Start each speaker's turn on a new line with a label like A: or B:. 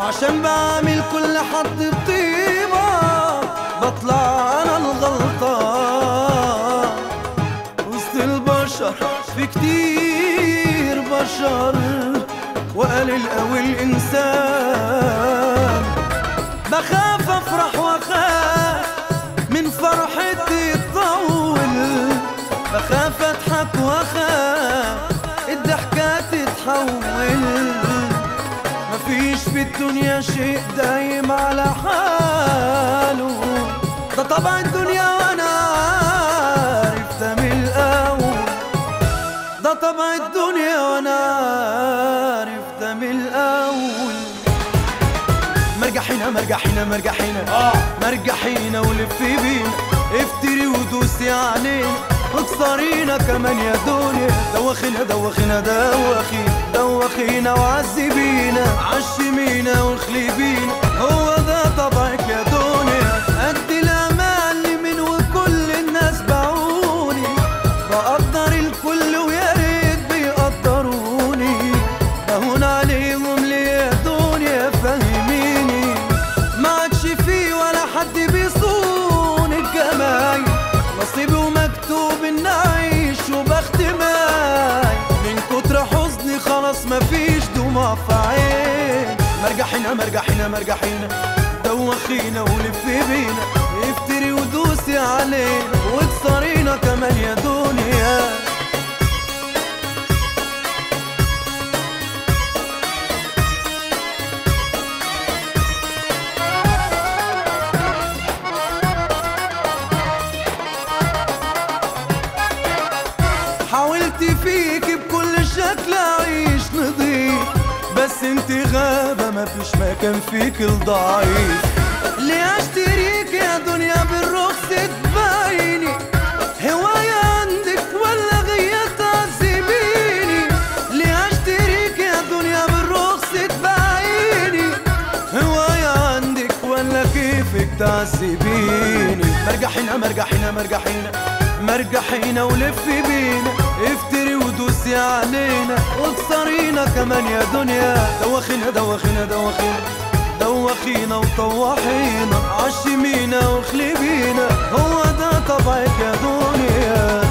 A: عشان بعمل كل حد بطيبة بطلع أنا الغلطان وسط البشر في كتير بشر وقليل قوي الإنسان بخاف أفرح وأخاف من فرحتي تطول بخاف أضحك وأخاف الضحكة تتحول مفيش في الدنيا شيء دايم على حاله ده طبع الدنيا وانا عارف ده من الاول ده طبع الدنيا وانا عارف ده من الاول مرجحينا مرجحينا مرجحينا مرجحينا ولف بينا افتري ودوسي علينا واكسرينا كمان يا دنيا دوخينا دوخينا دوخينا دوخينا وعذبينا عشمينا واخلبينا هو ده طبعك يا دنيا قد الامال من وكل الناس باعوني بقدر الكل ويا ريت بيقدروني بهون عليهم ليه يا دنيا فهميني ما عادش فيه ولا حد بيصون الجمايل نصيبي ومكتوب ان اعيش وبخت ماي من كتر حزني خلاص مفيش دموع في عين مرجحينا مرجحينا مرجحينا دوخينا ولف بينا افتري ودوسي علينا واكسرينا كمان يا دنيا حاولت فيك بكل شكل اعيش نضيف بس انت غابة مفيش مكان فيك الضعيف ليه اشتريك يا دنيا بالرخص تبايني هواية عندك ولا غية تعذبيني ليه اشتريك يا دنيا بالرخص تبايني هواية عندك ولا كيفك تعذبيني مرجحينا مرجحينا مرجحينا مرجحينا ولف بينا افتري ودوسي علينا واكسرينا كمان يا دنيا دوخينا دوخينا دوخينا دوخينا وطوحينا عشمينا واخلبينا هو ده طبعك يا دنيا